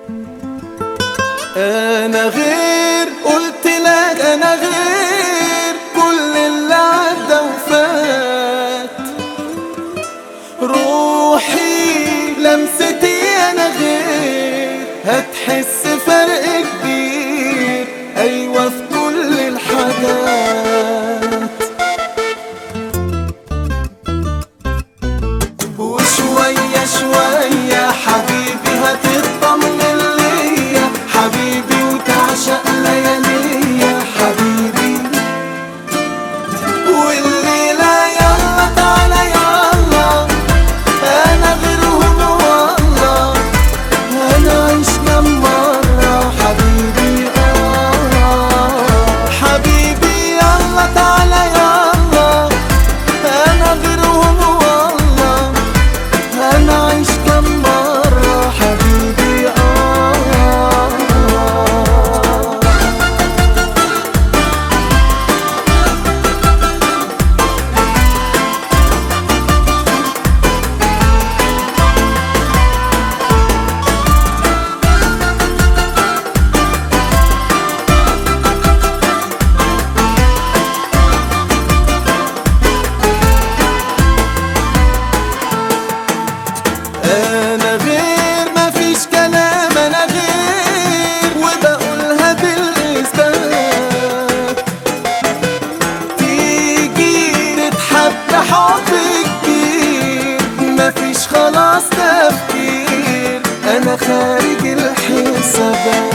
انا غير قلت لك انا غير كل اللي عدى وفات روحي لمستي انا غير هتحس فرق كبير ايوه في كل الحاجات وشوية شوية حبيبي هتطمن ليا حبيبي وتعشق لياليا حبيبي والليلة يلا تعالى يلا أنا غيرهم والله هنعيش كم مرة حبيبي آه حبيبي يلا تعالى يلا أنا غيرهم والله هنعيش كم مرة حبيبي آه انا غير مفيش كلام انا غير وبقولها بالاثبات تيجي تتحدى حب كبير مفيش خلاص تفكير انا خارج الحسابات